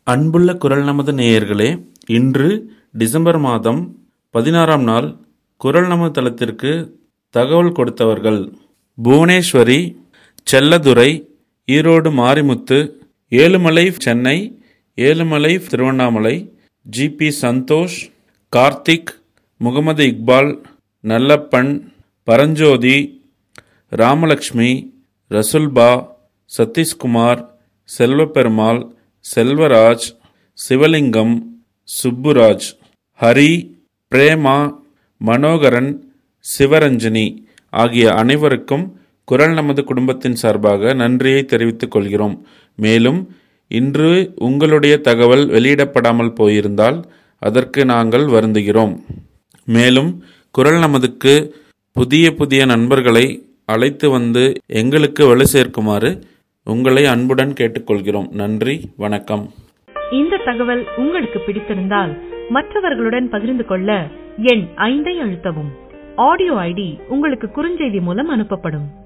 அன்புள்ள குரல் நமது நேயர்களே இன்று டிசம்பர் மாதம் பதினாறாம் நாள் குரல் நமது தளத்திற்கு தகவல் கொடுத்தவர்கள் புவனேஸ்வரி செல்லதுரை ஈரோடு மாரிமுத்து ஏழுமலை சென்னை ஏழுமலை திருவண்ணாமலை ஜிபி சந்தோஷ் கார்த்திக் முகமது இக்பால் நல்லப்பன் பரஞ்சோதி ராமலக்ஷ்மி ரசுல்பா சதீஷ்குமார் செல்வபெருமாள் செல்வராஜ் சிவலிங்கம் சுப்புராஜ் ஹரி பிரேமா மனோகரன் சிவரஞ்சனி ஆகிய அனைவருக்கும் குரல் நமது குடும்பத்தின் சார்பாக நன்றியை தெரிவித்துக் கொள்கிறோம் மேலும் இன்று உங்களுடைய தகவல் வெளியிடப்படாமல் போயிருந்தால் அதற்கு நாங்கள் வருந்துகிறோம் மேலும் குரல் நமதுக்கு புதிய புதிய நண்பர்களை அழைத்து வந்து எங்களுக்கு வலு சேர்க்குமாறு உங்களை அன்புடன் கேட்டுக்கொள்கிறோம் நன்றி வணக்கம் இந்த தகவல் உங்களுக்கு பிடித்திருந்தால் மற்றவர்களுடன் பகிர்ந்து கொள்ள எண் ஐந்தை அழுத்தவும் ஆடியோ ஐடி உங்களுக்கு குறுஞ்செய்தி மூலம் அனுப்பப்படும்